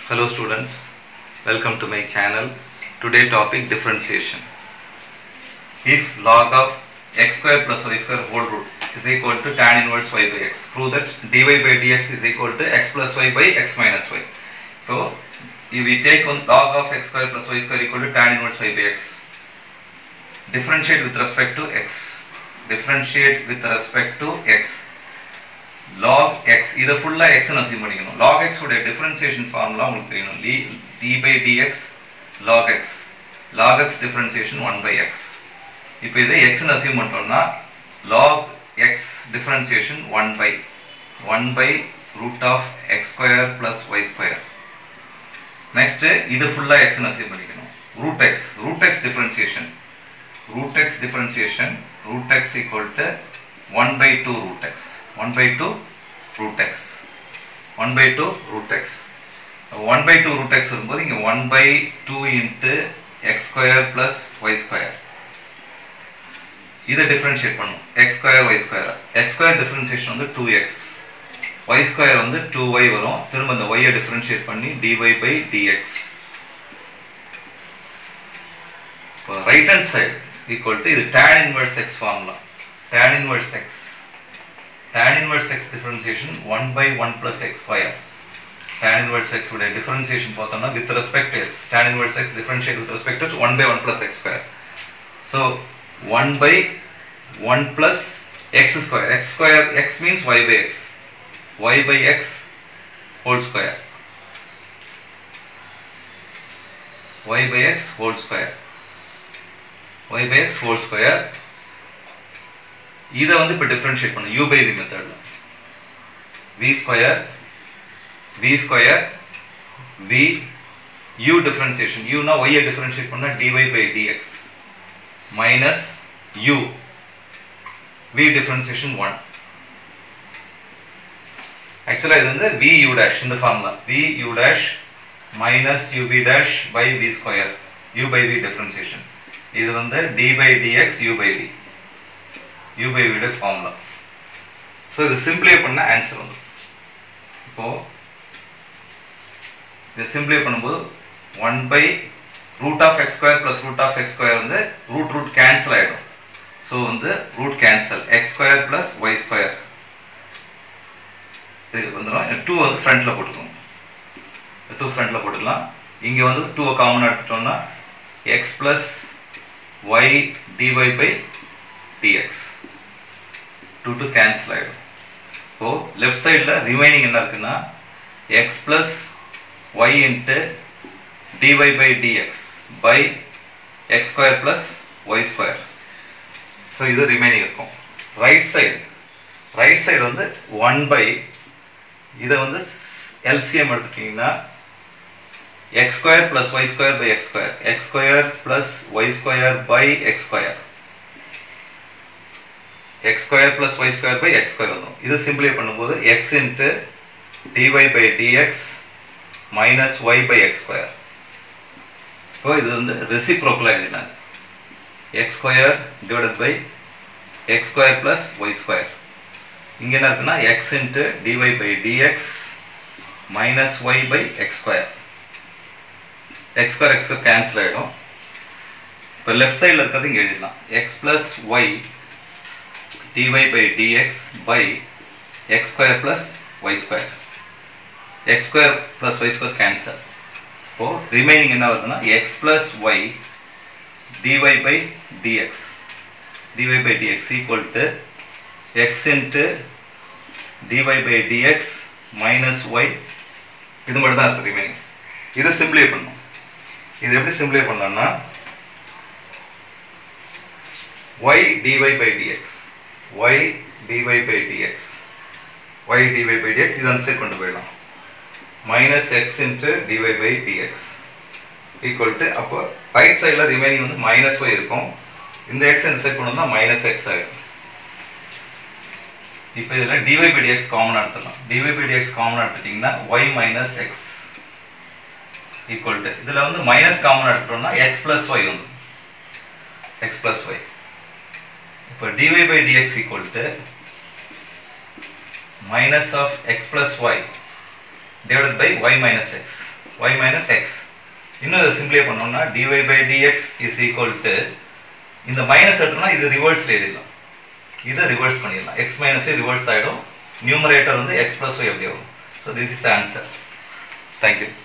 Hello students, welcome to my channel. Today topic differentiation. If log of x square plus y square whole root is equal to tan inverse y by x, prove that dy by dx is equal to x plus y by x minus y. So if we take on log of x square plus y square equal to tan inverse y by x, differentiate with respect to x. Differentiate with respect to x. log x இதை ஃபுல்லா x னு assume பண்ணிக்கணும் log x உடைய differentiation formula உங்களுக்கு தெரியணும் Li- d by dx log x log x differentiation 1 by x இப்போ இதை x னு அசியூம் பண்ணிட்டோம்னா log x differentiation 1 by 1 by root of x square plus y square next இது ஃபுல்லா x னு அசியூம் பண்ணிக்கணும் root x root x differentiation root x differentiation root x equal to 1 by 2 root x 1 by 2 root x 1 by 2 root x 1 by 2 root x வரும்போது இங்க 1 by 2 into x square plus y square இதை differentiate பண்ணும் x square y square x square differentiation வந்து 2x y square வந்து 2y வரும் திரும்ப அந்த y ஐ differentiate பண்ணி dy by dx இப்போ right hand side equal to இது tan inverse x formula tan inverse x tan inverse x differentiation one by one plus x square tan inverse x உடைய differentiation பார்த்தோம்னா with respect x tan inverse x differentiate with respect to one by one plus x square so one by one plus x square x square x means y by X Y by x whole square y by x whole square y by x whole square இதை வந்து இப்போ differentiate பண்ணும் u by v மெத்தடில் v square v square v u differentiation uனா y ஐ differentiate பண்ணா dy by dx minus u v differentiation 1 ஆக்சுவலாக இது வந்து v u dash இந்த formula v u dash minus ub dash by v square u by v differentiation இது வந்து d by dx u by v u by v உடைய formula so இது simplify பண்ண answer வந்து இப்போ இதை சிம்பிளை பண்ணும்போது one by root of x square plus root of x square வந்து ரூட் ரூட் கேன்சல் ஆகிடும் ஸோ வந்து root cancel x square plus y square இது வந்துடும் டூ வந்து ஃப்ரண்ட்டில் போட்டுக்கோங்க டூ ஃப்ரண்ட்டில் போட்டுக்கலாம் இங்கே வந்து டூவை காமனாக எடுத்துட்டோம்னா x plus y dy by dx 2 to cancel ஆயிடும் இப்போ லெஃப்ட் சைடில் ரிமைனிங் என்ன இருக்குன்னா x plus y into dy by dx by x square plus y square so இது ரிமைனிங் இருக்கும் ரைட் சைடு ரைட் சைடு வந்து ஒன் பை இதை வந்து எல்சிஎம் எடுத்துட்டீங்கன்னா x square plus y square by x square x square plus y square by x square x square plus y square by x square வந்துடும் இது சிம்பிளை பண்ணும்போது x into dy by dx minus y by x square இப்போ இது வந்து ரெசிப்ரோக்கலாக எழுதினாங்க x square divided by x square plus y square இங்க என்ன இருக்குன்னா x into dy by dx minus y by x square x square x square cancel ஆகிடும் இப்போ left சைடில் இருக்கிறது இங்கே எழுதிடலாம் x plus y dy by dx by x square plus y square x square plus y square cancel இப்போது remaining என்ன வருதுன்னா x plus y dy by dx dy by dx equal to x into dy by dx minus y இது மட்டும் தான் இருக்குது remaining இதை சிம்பிளை பண்ணும் இது எப்படி சிம்பிளை பண்ணோம்னா y dy by dx y dy by dx y dy by dx இது அந்த சைடு கொண்டு போயிடலாம் minus x into dy by dx equal to அப்போ ரைட் சைடில் ரிமைனிங் வந்து மைனஸ் ஒய் இருக்கும் இந்த எக்ஸ் இந்த சைட் கொண்டு வந்தால் மைனஸ் எக்ஸ் ஆகிடும் இப்போ இதில் dy by dx காமனாக எடுத்துடலாம் dy by dx காமனாக எடுத்துட்டிங்கன்னா y minus x equal to இதில் வந்து மைனஸ் காமன் எடுத்துட்டோம்னா எக்ஸ் ப்ளஸ் ஒய் வந்து எக்ஸ் ப்ளஸ் ஒய் இப்போ dy by dx equal to minus of x plus y divided by y minus x y minus x இன்னும் இதை சிம்பிளை பண்ணோம்னா dy by dx is equal to இந்த minus எடுத்தோம்னா இது ரிவர்ஸில் எழுதிடலாம் இதை ரிவர்ஸ் பண்ணிடலாம் எக்ஸ் மைனஸ் ரிவர்ஸ் ஆகிடும் நியூமரேட்டர் வந்து எக்ஸ் ப்ளஸ் ஒய் எப்படி வரும் so this is the answer thank you